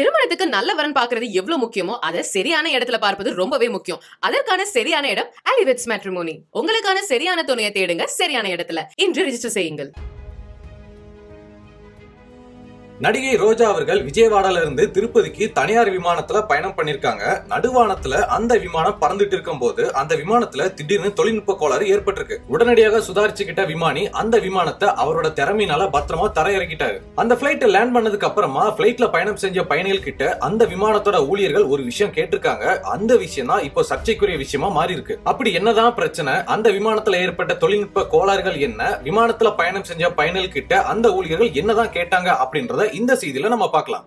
திருமணத்துக்கு நல்ல வரன் பார்க்கிறது எவ்வளவு முக்கியமோ அதை சரியான இடத்துல பார்ப்பது ரொம்பவே முக்கியம் அதற்கான சரியான இடம் அலிவிட்ஸ் மேட்ரிமோனி உங்களுக்கான சரியான துணையை தேடுங்க சரியான இடத்துல இன்று ரிஜிஸ்டர் செய்யுங்கள் நடிகை ரோஜா அவர்கள் விஜயவாடால இருந்து திருப்பதிக்கு தனியார் விமானத்துல பயணம் பண்ணிருக்காங்க நடுவானத்துல அந்த விமானம் பறந்துட்டு இருக்கும் போது அந்த விமானத்துல திடீர்னு தொழில்நுட்ப கோளாறு ஏற்பட்டிருக்கு உடனடியாக சுதாரிச்சுக்கிட்ட விமானி அந்த விமானத்தை அவரோட திறமையினால பத்திரமா தரையிறக்கிட்டாரு அந்த பிளைட் லேண்ட் பண்ணதுக்கு அப்புறமா பிளைட்ல பயணம் செஞ்ச பயணிகள் கிட்ட அந்த விமானத்தோட ஊழியர்கள் ஒரு விஷயம் கேட்டிருக்காங்க அந்த விஷயம் தான் இப்போ சர்ச்சைக்குரிய விஷயமா மாறி இருக்கு அப்படி என்னதான் பிரச்சனை அந்த விமானத்துல ஏற்பட்ட தொழில்நுட்ப கோளாறுகள் என்ன விமானத்துல பயணம் செஞ்ச பயணிகள் கிட்ட அந்த ஊழியர்கள் என்னதான் கேட்டாங்க அப்படின்றத இந்த செய்தியில நம்ம பார்க்கலாம்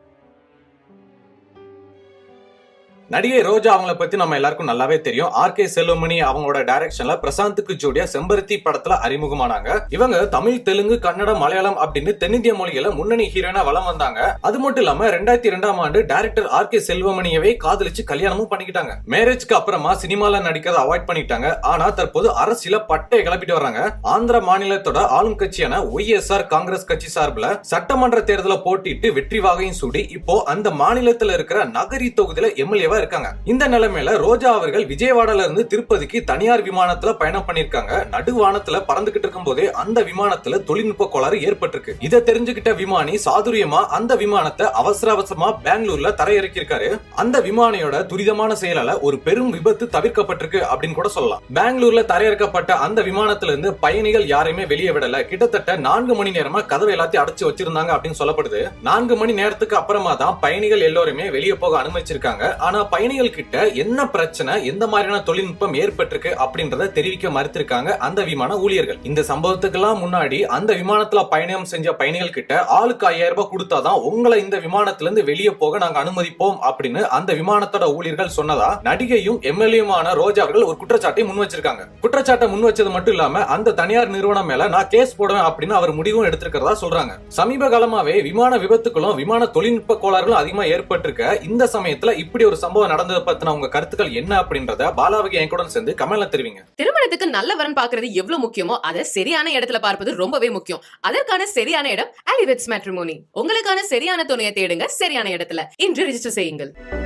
நடிகை ரோஜா அவங்கள பத்தி நம்ம எல்லாருக்கும் நல்லாவே தெரியும் ஆர் கே செல்வமணி அவங்களோட டைரக்ஷன்ல பிரசாந்துக்கு ஜோடியா செம்பருத்தி படத்துல அறிமுகமானாங்க இவங்க தமிழ் தெலுங்கு கன்னடம் மலையாளம் அப்படின்னு தென்னிந்திய மொழியில முன்னணி ஹீரோயினா வலம் வந்தாங்க அது மட்டும் இல்லாம ரெண்டாயிரத்தி இரண்டாம் ஆண்டு டைரக்டர் ஆர் கே செல்வமணியவே காதலிச்சு கல்யாணமும் பண்ணிக்கிட்டாங்க மேரேஜ்க்கு அப்புறமா சினிமால நடிக்கிறத அவாய்ட் பண்ணிட்டாங்க ஆனா தற்போது அரசியல பட்டை கிளப்பிட்டு வர்றாங்க ஆந்திர மாநிலத்தோட ஆளும் கட்சியான ஒய்எஸ்ஆர் காங்கிரஸ் கட்சி சார்பில் சட்டமன்ற தேர்தல போட்டிட்டு வெற்றி வாகையும் சூடி இப்போ அந்த மாநிலத்துல இருக்கிற நகரி தொகுதியில எம்எல்ஏவா இருக்காங்க இந்த நிலைமையில ரோஜா அவர்கள் விஜயவாடால இருந்து திருப்பதிக்கு தனியார் விமானத்துல பயணம் பண்ணிருக்காங்க நடுவானத்துல பறந்துகிட்டு இருக்கும் போதே அந்த விமானத்துல தொழில்நுட்ப கோளாறு ஏற்பட்டிருக்கு இதை தெரிஞ்சுக்கிட்ட விமானி சாதுரியமா அந்த விமானத்தை அவசர அவசரமா பெங்களூர்ல தரையிறக்கியிருக்காரு அந்த விமானியோட துரிதமான செயலால ஒரு பெரும் விபத்து தவிர்க்கப்பட்டிருக்கு அப்படின்னு கூட சொல்லலாம் பெங்களூர்ல தரையிறக்கப்பட்ட அந்த விமானத்துல இருந்து பயணிகள் யாரையுமே வெளியே விடல கிட்டத்தட்ட நான்கு மணி நேரமா கதவை எல்லாத்தையும் அடைச்சு வச்சிருந்தாங்க அப்படின்னு சொல்லப்படுது நான்கு மணி நேரத்துக்கு அப்புறமா தான் பயணிகள் எல்லோருமே வெளியே போக அனுமதிச்சிருக்காங்க ஆனா பயணிகள் கிட்ட என்ன பிரச்சனை எந்த மாதிரியான தொழில்நுட்பம் ஏற்பட்டிருக்கு அப்படின்றத தெரிவிக்க மறுத்திருக்காங்க அந்த விமான ஊழியர்கள் இந்த சம்பவத்துக்கெல்லாம் முன்னாடி அந்த விமானத்துல பயணம் செஞ்ச பயணிகள் கிட்ட ஆளுக்கு ஐயாயிரம் ரூபாய் கொடுத்தாதான் உங்களை இந்த விமானத்துல இருந்து வெளியே போக நாங்க அனுமதிப்போம் அப்படின்னு அந்த விமானத்தோட ஊழியர்கள் சொன்னதா நடிகையும் எம்எல்ஏமான ரோஜா அவர்கள் ஒரு குற்றச்சாட்டை முன் வச்சிருக்காங்க குற்றச்சாட்டை முன் வச்சது மட்டும் இல்லாம அந்த தனியார் நிறுவனம் மேல நான் கேஸ் போடுவேன் அப்படின்னு அவர் முடிவும் எடுத்திருக்கிறதா சொல்றாங்க சமீப காலமாவே விமான விபத்துகளும் விமான தொழில்நுட்ப கோளாறுகளும் அதிகமா ஏற்பட்டிருக்க இந்த சமயத்துல இப்படி ஒரு சம்பவம் நடந்ததை பத்தின உங்க கருத்துக்கள் என்ன அப்படின்றத பாலாவகி என் கூட சேர்ந்து கமெண்ட்ல தெரிவிங்க திருமணத்துக்கு நல்ல வரன் பார்க்கிறது எவ்வளவு முக்கியமோ அதை சரியான இடத்துல பார்ப்பது ரொம்பவே முக்கியம் அதற்கான சரியான இடம் அலிவிட்ஸ் மேட்ரிமோனி உங்களுக்கான சரியான துணையை தேடுங்க சரியான இடத்துல இன்று ரிஜிஸ்டர் செய்யுங்கள்